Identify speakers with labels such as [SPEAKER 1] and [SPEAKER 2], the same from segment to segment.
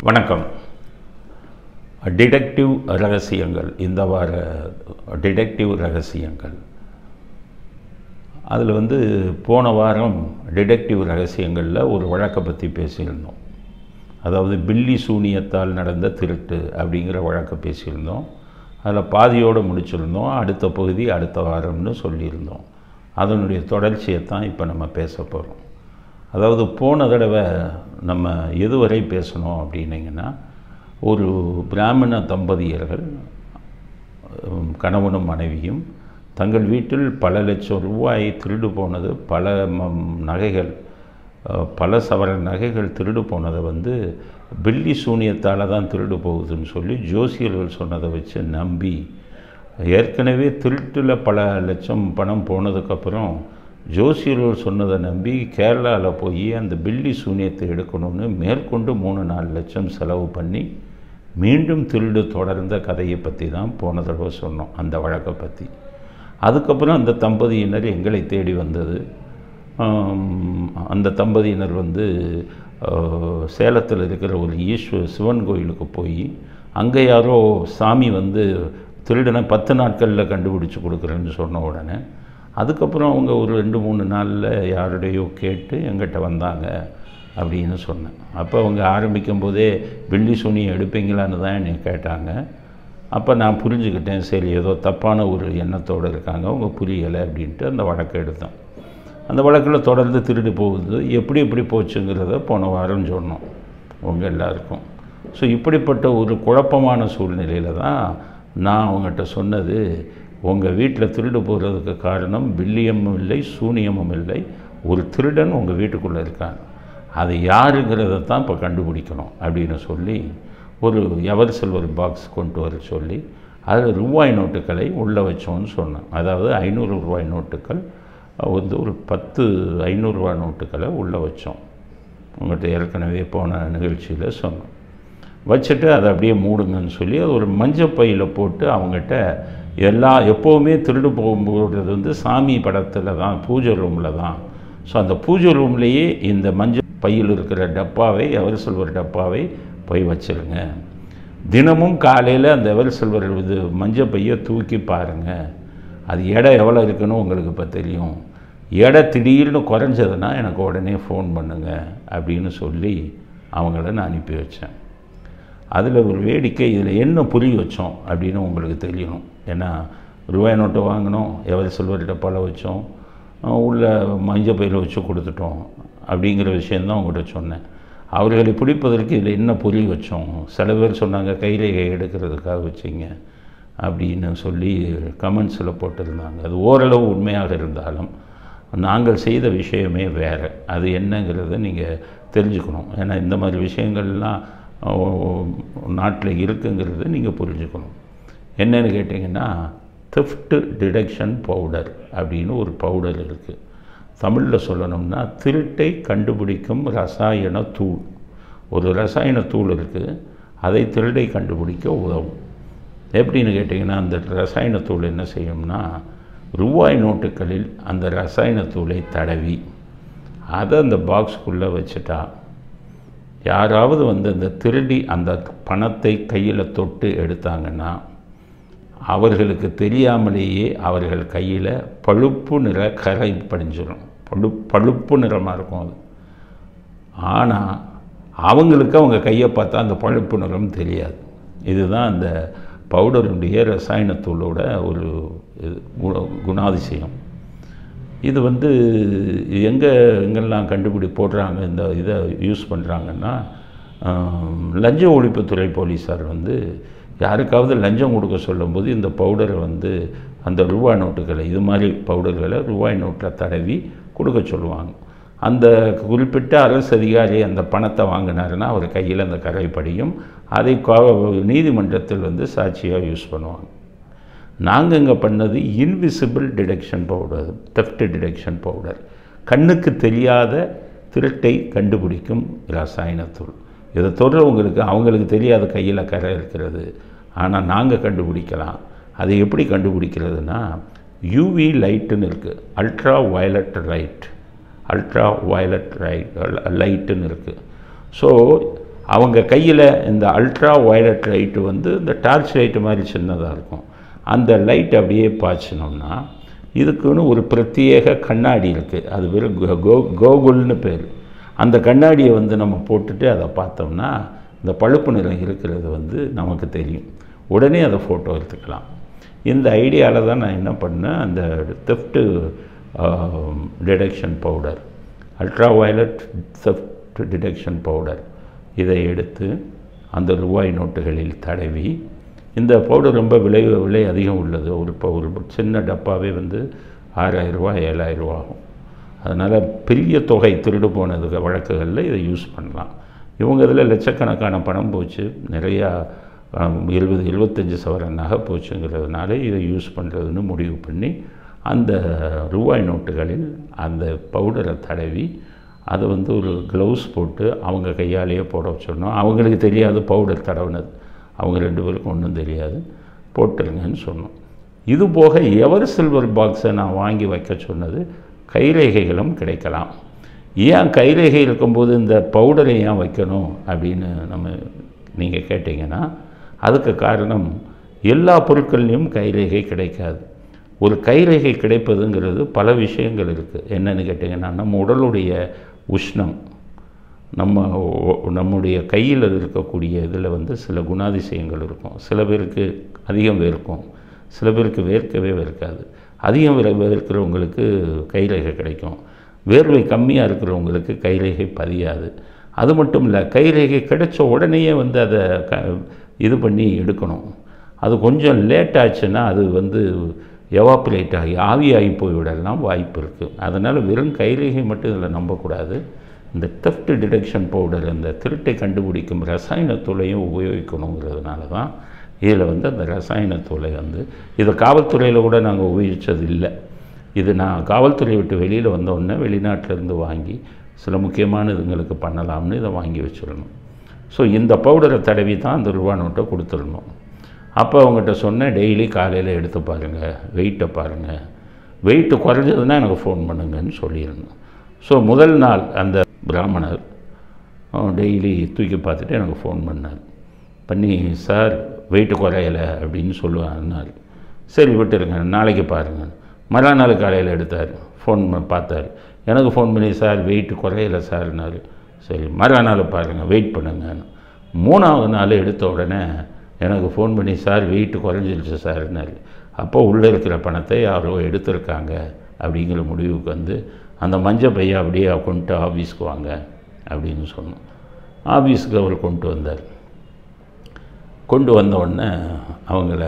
[SPEAKER 1] வணக்கம் டிடெக்டிவ் ரகசியங்கள் இந்த வார டிடெக்டிவ் ரகசியங்கள் அதில் வந்து போன வாரம் டிடெக்டிவ் ரகசியங்களில் ஒரு வழக்கை பற்றி பேசியிருந்தோம் அதாவது பில்லி சூனியத்தால் நடந்த திருட்டு அப்படிங்கிற வழக்கை பேசியிருந்தோம் அதில் பாதியோடு முடிச்சிருந்தோம் அடுத்த பகுதி அடுத்த வாரம்னு சொல்லியிருந்தோம் அதனுடைய தொடர்ச்சியை தான் இப்போ நம்ம பேச போகிறோம் அதாவது போன தடவை நம்ம எதுவரை பேசணும் அப்படின்னிங்கன்னா ஒரு பிராமண தம்பதியர்கள் உம், கணவனும் மனைவியும் தங்கள் வீட்டில் பல லட்சம் ரூபாய் திருடு போனது பல ம- நகைகள் அஹ், பல சவர நகைகள் திருடு போனதை வந்து பில்லி சூனியத்தால் தான் திருடு போகுதுன்னு சொல்லி ஜோசியர்கள் சொன்னதை வச்சு நம்பி ஏற்கனவே திருட்டில் பல லட்சம் பணம் போனதுக்கப்புறம் ஜோசியர்கள் சொன்னதை நம்பி கேரளாவில் போய் அந்த பில்லி சூனியத்தை எடுக்கணும்னு மேற்கொண்டு மூணு நாலு லட்சம் செலவு பண்ணி மீண்டும் திருடு தொடர்ந்த கதையை பற்றி தான் போன தடவை சொன்னோம் அந்த வழக்கை பற்றி அதுக்கப்புறம் அந்த தம்பதியினர் எங்களை தேடி வந்தது ஆம், அந்த தம்பதியினர் வந்து ஆஹ், சேலத்தில் இருக்கிற ஒரு ஈஸ்வர சிவன் கோயிலுக்கு போய் அங்கே யாரோ சாமி வந்து திருடனை பத்து நாட்களில் கண்டுபிடிச்சு கொடுக்குறேன்னு சொன்ன உடனே அதுக்கப்புறம் அவங்க ஒரு ரெண்டு மூணு நாளில் யாருடையோ கேட்டு எங்கிட்ட வந்தாங்க அப்படின்னு சொன்னேன் அப்போ அவங்க ஆரம்பிக்கும் போதே வெள்ளி சுனியை எடுப்பீங்களான்னு தான் என்னை கேட்டாங்க அப்போ நான் புரிஞ்சுக்கிட்டேன் சரி ஏதோ தப்பான ஒரு எண்ணத்தோடு இருக்காங்க அவங்க புரியலை அப்படின்ட்டு அந்த வழக்கை எடுத்தேன் அந்த வழக்கில் தொடர்ந்து திருடு போகுது எப்படி எப்படி போச்சுங்கிறத போன வாரம் சொன்னோம் உங்கள் எல்லாருக்கும் ஸோ இப்படிப்பட்ட ஒரு குழப்பமான சூழ்நிலையில் தான் நான் அவங்ககிட்ட சொன்னது உங்கள் வீட்டில் திருடு போகிறதுக்கு காரணம் பில்லியமும் இல்லை சூனியமும் இல்லை ஒரு திருடன் உங்கள் வீட்டுக்குள்ளே இருக்கான் அது யாருங்கிறத தான் இப்போ கண்டுபிடிக்கணும் அப்படின்னு சொல்லி ஒரு எவர் சில்வர் பாக்ஸ் கொண்டு வர சொல்லி அதில் ரூபாய் நோட்டுகளை உள்ளே வச்சோன்னு சொன்னேன் அதாவது ஐநூறு ரூபாய் நோட்டுகள் வந்து ஒரு பத்து ஐநூறுரூவா நோட்டுகளை உள்ளே வச்சோம் உங்கள்கிட்ட ஏற்கனவே போன நிகழ்ச்சியில் சொன்னோம் வச்சுட்டு அதை அப்படியே மூடுங்கன்னு சொல்லி அது ஒரு மஞ்சள் பையில் போட்டு அவங்ககிட்ட எல்லா எப்போவுமே திருடு போகும்போது வந்து சாமி படத்தில் தான் பூஜை ரூமில் தான் ஸோ அந்த பூஜை ரூம்லேயே இந்த மஞ்சள் பையில் இருக்கிற டப்பாவை எவர் சில்வர் டப்பாவை போய் வச்சிருங்க தினமும் காலையில் அந்த எவர் சில்வர் இது மஞ்சள் பையை தூக்கி பாருங்கள் அது எடை எவ்வளோ இருக்குன்னு உங்களுக்கு இப்போ தெரியும் எடை திடீர்னு குறைஞ்சதுன்னா எனக்கு உடனே ஃபோன் பண்ணுங்க அப்படின்னு சொல்லி அவங்கள நான் அனுப்பி வச்சேன் அதில் ஒரு வேடிக்கை இதில் என்ன புரிய வச்சோம் அப்படின்னு உங்களுக்கு தெரியணும் ஏன்னா ரூபாய் நோட்டை வாங்கினோம் எவர் சில்வர் டப்பாவில் வச்சோம் அஹ் உள்ள மஞ்சள் பையில் வச்சு கொடுத்துட்டோம் அப்படிங்கிற விஷயந்தான் உங்கள்கிட்ட சொன்னேன் அவர்களை பிடிப்பதற்கு இதில் என்ன புரிய வச்சோம் சில பேர் சொன்னாங்க கைரேகை எடுக்கிறதுக்காக வச்சிங்க அப்படின்னு சொல்லி கமெண்ட்ஸில் போட்டிருந்தாங்க அது ஓரளவு உண்மையாக இருந்தாலும் நாங்கள் செய்த விஷயமே வேறு அது என்னங்கிறத நீங்கள் தெரிஞ்சுக்கணும் ஏன்னா இந்த மாதிரி விஷயங்கள்லாம் நாட்டில் இருக்குங்கிறத நீங்கள் புரிஞ்சுக்கணும் என்னன்னு கேட்டிங்கன்னா theft டிடெக்ஷன் பவுடர் அப்படின்னு ஒரு பவுடர் இருக்குது தமிழில் சொல்லணும்னா திருட்டை கண்டுபிடிக்கும் ரசாயன தூள் ஒரு ரசாயன தூள் இருக்குது அதை திருடை கண்டுபிடிக்க உதவும் எப்படின்னு கேட்டிங்கன்னா அந்த ரசாயன தூள் என்ன செய்யும்னா ரூபாய் நோட்டுகளில் அந்த ரசாயன தூளை தடவி அதை அந்த பாக்ஸ்க்குள்ளே வச்சுட்டா யாராவது வந்து அந்த திருடி அந்த பணத்தை கையில் தொட்டு எடுத்தாங்கன்னா அவர்களுக்கு தெரியாமலேயே அவர்கள் கையில் பழுப்பு நிற கரை படிஞ்சிடும் பழு பழுப்பு நிறமாக இருக்கும் அது ஆனால் அவங்களுக்கு அவங்க கையை பார்த்தா அந்த பழுப்பு நிறம் தெரியாது இதுதான் அந்த பவுடருடைய ரசாயனத்தூளோட ஒரு இது குண- குணாதிசயம் இது வந்து எங்கே எங்கெல்லாம் கண்டுபிடி போடுறாங்க இந்த இதை யூஸ் பண்ணுறாங்கன்னா ஆம், லஞ்ச ஒழிப்புத்துறை போலீஸார் வந்து யாருக்காவது லஞ்சம் கொடுக்க சொல்லும்போது இந்த பவுடரை வந்து அந்த ரூபாய் நோட்டுகளை இது மாதிரி பவுடர்களை ரூபாய் நோட்டில் தடவி கொடுக்க சொல்லுவாங்க அந்த குறிப்பிட்ட அரசு அதிகாரி அந்த பணத்தை வாங்கினாருன்னா அவர் கையில் அந்த கரை படியும் அதை கா- நீதிமன்றத்தில் வந்து சாட்சியாக யூஸ் பண்ணுவாங்க நாங்கள் இங்கே பண்ணது invisible detection powder theft detection powder கண்ணுக்கு தெரியாத திருட்டை கண்டுபிடிக்கும் ரசாயனத்தூள் இதை தொடுறவங்களுக்கு அவங்களுக்கு தெரியாத கையில் கரை இருக்கிறது ஆனால் நாங்கள் கண்டுபிடிக்கலாம் அதை எப்படி கண்டுபிடிக்கிறதுனா யூவி லைட்டுன்னு இருக்குது ultra violet light ultra violet light லைட்டுன்னு இருக்குது ஸோ அவங்க கையில் இந்த அல்ட்ரா வயலட் லைட்டு வந்து இந்த டார்ச் லைட்டு மாதிரி சின்னதாக இருக்கும் அந்த லைட் அப்படியே பாய்ச்சினோம்னா இதுக்குன்னு ஒரு பிரத்யேக கண்ணாடி இருக்குது அது வெறும் கோ- கோ கோகுல்னு பேர் அந்த கண்ணாடியை வந்து நம்ம போட்டுட்டு அதை பார்த்தோம்னா இந்த பழுப்பு நிறம் இருக்கிறது வந்து நமக்கு தெரியும் உடனே அதை ஃபோட்டோ எடுத்துக்கலாம் இந்த ஐடியாவில் தான் நான் என்ன பண்ணேன் அந்த theft detection powder ultra violet theft detection powder இதை எடுத்து அந்த ரூபாய் நோட்டுகளில் தடவி இந்த பவுடர் ரொம்ப விலை விலை அதிகம் உள்ளது ஒரு இப்போ ஒரு சின்ன டப்பாவே வந்து ஆறாயிரம் ரூபாய் ஏழாயிரம் ரூபா ஆகும் அதனால் பெரிய தொகை திருடு போனது வழக்குகளில் இதை யூஸ் பண்ணலாம் இவங்க இதில் லட்சக்கணக்கான பணம் போச்சு நிறையா ஆம், எழுபது எழுபத்தஞ்சு சவரன் நகை போச்சுங்கிறதுனால இதை யூஸ் பண்ணுறதுன்னு முடிவு பண்ணி அந்த ரூபாய் நோட்டுகளில் அந்த பவுடரை தடவி அதை வந்து ஒரு க்ளவுஸ் போட்டு அவங்க கையாலேயே போட வச்சிடணும் அவங்களுக்கு தெரியாது பவுடர் தடவுனது அவங்க ரெண்டு பேருக்கும் ஒன்றும் தெரியாது போட்டுருங்கன்னு சொன்னோம் இது போக எவர் சில்வர் பாக்ஸை நான் வாங்கி வைக்க சொன்னது கைரேகைகளும் கிடைக்கலாம் ஏன் கைரேகை இருக்கும்போது இந்த பவுடரை ஏன் வைக்கணும் அப்படின்னு நம்ம நீங்கள் கேட்டிங்கன்னா அதுக்கு காரணம் எல்லா பொருட்கள்லையும் கைரேகை கிடைக்காது ஒரு கைரேகை கிடைப்பதுங்கிறது பல விஷயங்கள் இருக்குது என்னன்னு கேட்டிங்கன்னா நம்ம உடலுடைய உஷ்ணம் நம்ம ஒ- நம்முடைய கையில் இருக்கக்கூடிய இதில் வந்து சில குணாதிசயங்கள் இருக்கும் சில பேருக்கு அதிகம் வேர்க்கும் சில பேருக்கு வேர்க்கவே வேர்க்காது அதிகம் வேர் வேர்க்கிறவங்களுக்கு கைரேகை கிடைக்கும் வேர்வை கம்மியாக இருக்கிறவங்களுக்கு கைரேகை பதியாது அது மட்டும் இல்லை கைரேகை கிடைச்ச உடனேயே வந்து அதை க இது பண்ணி எடுக்கணும் அது கொஞ்சம் லேட் ஆச்சுன்னா அது வந்து எவாப்ரேட் ஆகி ஆவியாகி போய்விடலாம் வாய்ப்பு இருக்குது அதனால் வெறும் கைரேகை மட்டும் இதில் நம்பக்கூடாது இந்த தெஃப்ட் டிடெக்ஷன் பவுடர் இந்த திருட்டை கண்டுபிடிக்கும் ரசாயன தூளையும் உபயோகிக்கணுங்கிறதுனால தான் இதில் வந்து அந்த ரசாயன தூளை வந்து இதை காவல்துறையில் கூட நாங்கள் உபயோகித்தது இல்லை இது நான் காவல்துறை விட்டு வெளியில் வந்த உடனே வெளிநாட்டிலேருந்து வாங்கி சில முக்கியமான இதுங்களுக்கு பண்ணலாம்னு இதை வாங்கி வச்சிடணும் ஸோ இந்த பவுடரை தடவி தான் அந்த ரூபா நோட்டை கொடுத்துடணும் அப்போ அவங்ககிட்ட சொன்னேன் டெய்லி காலையில் எடுத்து பாருங்கள் வெயிட்டை பாருங்கள் வெயிட்டு குறைஞ்சதுன்னா எனக்கு ஃபோன் பண்ணுங்கன்னு சொல்லியிருந்தேன் ஸோ முதல் நாள் அந்த பிராமணர் டெய்லி தூக்கி பார்த்துட்டு எனக்கு ஃபோன் பண்ணார் பண்ணி சார் வெயிட்டு குறையலை அப்படின்னு சொல்லுவாருன்னாரு சரி விட்டுருங்க நாளைக்கு பாருங்கள் மறுநாள் காலையில் எடுத்தார் ஃபோன் பார்த்தார் எனக்கு ஃபோன் பண்ணி சார் வெயிட் குறையலை சார்னாரு சரி மறுநாள் பாருங்கள் வெயிட் பண்ணுங்கன்னு மூணாவது நாள் எடுத்த உடனே எனக்கு ஃபோன் பண்ணி சார் வெயிட் குறைஞ்சிருச்சு சார்னாரு அப்போ உள்ளே இருக்கிற பணத்தை யாரோ எடுத்திருக்காங்க அப்படிங்கிற முடிவுக்கு வந்து அந்த மஞ்சள் பையை அப்படியே கொண்டு ஆஃபீஸ்க்கு வாங்க அப்படின்னு சொன்னோம் ஆஃபீஸுக்கு அவர் கொண்டு வந்தார் கொண்டு வந்த உடனே அவங்கள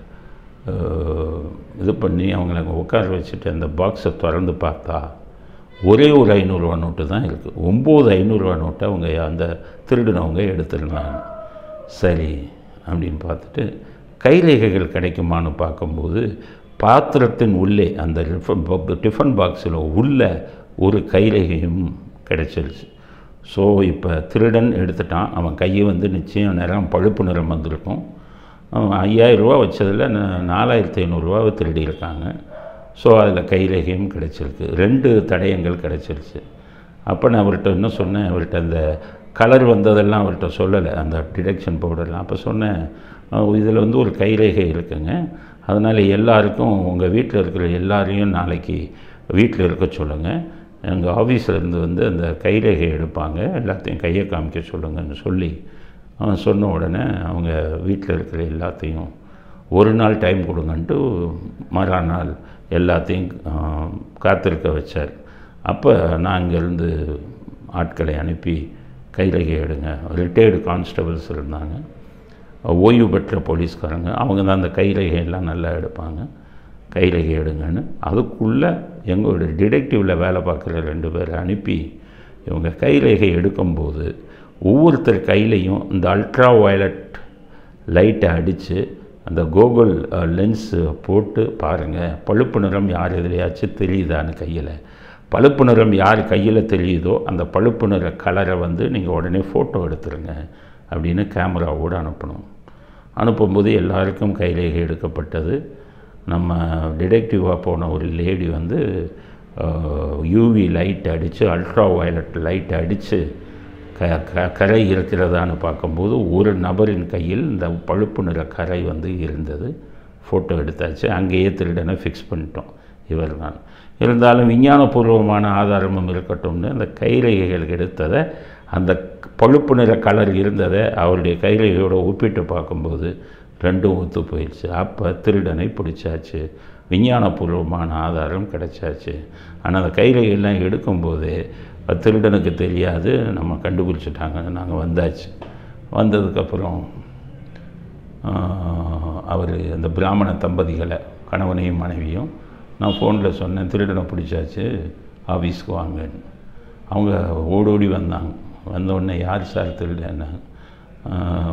[SPEAKER 1] அஹ், இது பண்ணி அவங்கள அங்கே உட்கார வச்சுட்டு அந்த பாக்ஸை திறந்து பார்த்தா ஒரே ஒரு ஐநூறுரூவா நோட்டு தான் இருக்குது ஒம்பது ஐநூறுரூவா நோட்டை அவங்க அந்த திருடினவங்க எடுத்திருந்தாங்க சரி அப்படின்னு பார்த்துட்டு கைரேகைகள் கிடைக்குமான்னு பார்க்கும்போது பாத்திரத்தின் உள்ளே அந்த டிஃபன் பா- டிஃபன் பாக்ஸில் உள்ள ஒரு கைரேகையும் கிடைச்சிருச்சு ஸோ இப்போ திருடன் எடுத்துட்டான் அவன் கையை வந்து நிச்சயம் நிறம் பழுப்பு நிறம் வந்திருக்கும் அவன் ஐயாயிரம் ரூபா வச்சதில் நா- நாலாயிரத்தி ஐநூறுரூவாவை திருடியிருக்காங்க ஸோ அதில் கைரேகையும் கிடைச்சிருக்கு ரெண்டு தடயங்கள் கிடைச்சிருச்சு அப்போ நான் அவர்கிட்ட என்ன சொன்னேன் அவர்கிட்ட அந்த கலர் வந்ததெல்லாம் அவர்கிட்ட சொல்லலை அந்த டிடெக்ஷன் பவுடர்லாம் அப்போ சொன்னேன் இதில் வந்து ஒரு கைரேகை இருக்குங்க அதனால் எல்லாருக்கும் உங்கள் வீட்டில் இருக்கிற எல்லாரையும் நாளைக்கு வீட்டில் இருக்க சொல்லுங்கள் எங்கள் ஆஃபீஸில் இருந்து வந்து அந்த கைரேகை எடுப்பாங்க எல்லாத்தையும் கையை காமிக்க சொல்லுங்கன்னு சொல்லி அவன் சொன்ன உடனே அவங்க வீட்டில் இருக்கிற எல்லாத்தையும் ஒரு நாள் டைம் கொடுங்கன்ட்டு மறுநாள் எல்லாத்தையும் ஆ, காத்திருக்க வச்சார் அப்போ நான் இங்கேருந்து ஆட்களை அனுப்பி கைரேகை எடுங்க ரிட்டையர்டு கான்ஸ்டபிள்ஸ் இருந்தாங்க ஓய்வு பெற்ற போலீஸ்காரங்க அவங்க தான் அந்த கைரேகை எல்லாம் நல்லா எடுப்பாங்க கைரேகை எடுங்கன்னு அதுக்குள்ளே எங்களுடைய டிடெக்டிவில் வேலை பார்க்குற ரெண்டு பேரை அனுப்பி இவங்க கைரேகை எடுக்கும்போது ஒவ்வொருத்தர் கையிலையும் இந்த அல்ட்ரா வயலட் லைட்டை அடித்து அந்த கோகுல் லென்ஸு போட்டு பாருங்கள் பழுப்பு நிறம் யார் எதிலையாச்சும் தெரியுதான்னு கையில் பழுப்பு நிறம் யார் கையில் தெரியுதோ அந்த பழுப்பு நிற கலரை வந்து நீங்கள் உடனே ஃபோட்டோ எடுத்துருங்க அப்படின்னு கேமராவோடு அனுப்பணும் அனுப்பும்போது எல்லாருக்கும் கைரேகை எடுக்கப்பட்டது நம்ம டிடெக்டிவாக போன ஒரு லேடி வந்து யூவி லைட் அடித்து அல்ட்ரா வயலட் லைட் அடித்து க க- கரை இருக்கிறதான்னு பார்க்கும்போது ஒரு நபரின் கையில் இந்த பழுப்பு நிற கரை வந்து இருந்தது ஃபோட்டோ எடுத்தாச்சு அங்கேயே திருடனை ஃபிக்ஸ் பண்ணிட்டோம் இவர் தான் இருந்தாலும் விஞ்ஞானபூர்வமான ஆதாரமும் இருக்கட்டும்னு அந்த கைரேகைகள் எடுத்ததை அந்த பழுப்பு நிற கலர் இருந்ததை அவருடைய கைரேகையோட ஒப்பிட்டு பார்க்கும்போது ரெண்டும் ஒத்து போயிடுச்சு அப்போ திருடனை பிடிச்சாச்சு விஞ்ஞானபூர்வமான ஆதாரம் கிடைச்சாச்சு ஆனால் அந்த கைரேகையெல்லாம் எடுக்கும்போது அது திருடனுக்கு தெரியாது நம்ம கண்டுபிடிச்சிட்டாங்க நாங்கள் வந்தாச்சு வந்ததுக்கப்புறம் அவர் அந்த பிராமண தம்பதிகளை கணவனையும் மனைவியும் நான் ஃபோனில் சொன்னேன் திருடனை பிடிச்சாச்சு ஆஃபீஸ்க்கு வாங்கன்னு அவங்க ஓடோடி வந்தாங்க வந்த உடனே யார் சார் திருடன்னாங்க